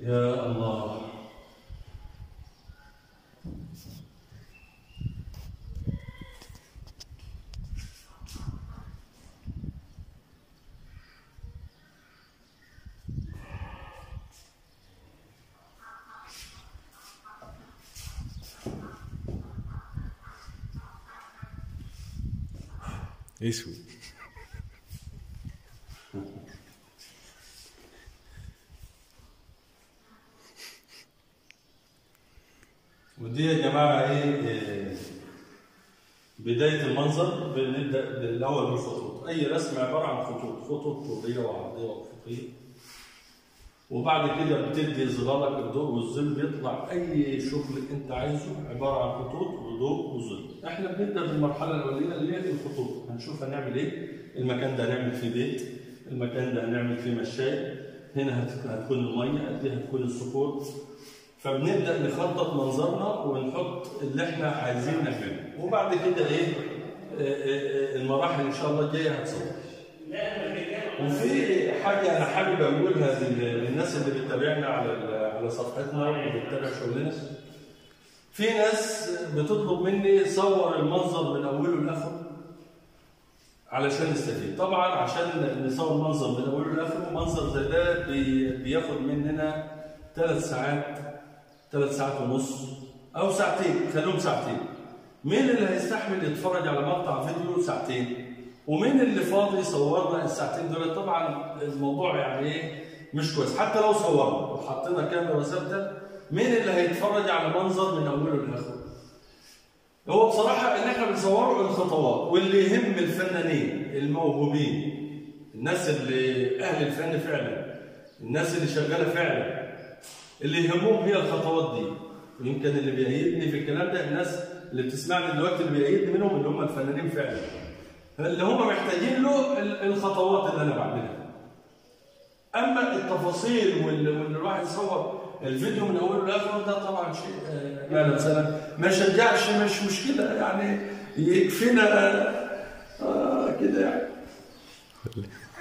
يا الله اسود ودي يا جماعة إيه إيه، بداية المنظر بنبدأ بالأول بالخطوط أي رسم عبارة عن خطوط خطوط طولية وعرضية وأفقية وبعد كده بتدي ظلالك الضوء والظل بيطلع أي شغل أنت عايزه عبارة عن خطوط وضوء وظل إحنا بنبدأ بالمرحلة الأولية اللي هي الخطوط هنشوف هنعمل إيه المكان ده هنعمل فيه بيت المكان ده هنعمل فيه مشاية هنا هت- هتكون المية دي هتكون الصخور فبنبدا نخطط منظرنا ونحط اللي احنا عايزين نعمله وبعد كده ايه آه، آه، آه، المراحل ان شاء الله الجايه هتصور وفي حاجه انا حابب اقولها لل- للناس اللي بتتابعنا على ال- على صفحتنا وبتتابع شغلنا في ناس بتطلب مني صور المنظر من اوله لاخره علشان نستفيد طبعا عشان نصور منظر من اوله لاخره منظر زي ده بي- بياخد مننا ثلاث ساعات ثلاث ساعات ونص او ساعتين خليهم ساعتين مين اللي هيستحمل يتفرج على مقطع فيديو ساعتين ومين اللي فاضي يصورنا الساعتين دول طبعا الموضوع يعني ايه مش كويس حتى لو صورنا وحطينا كاميرا ثابته مين اللي هيتفرج على منظر من اوله لاخره هو بصراحة اللي احنا بنصوره الخطوات واللي يهم الفنانين الموهوبين الناس اللي أهل الفن فعلا الناس اللي شغالة فعلا اللي يهمهم هي الخطوات دي ويمكن اللي بيأيدني في الكلام ده الناس اللي بتسمعني دلوقتي اللي بيأيدني منهم اللي هم الفنانين فعلا اللي هم محتاجين له ال- الخطوات اللي أنا بعملها اما التفاصيل وال- وان الواحد يصور الفيديو من اوله لاخره ده طبعا شيء آه، لا لا مثلا ما يشجعش مش مشكله يعني يكفينا آه، كده يعني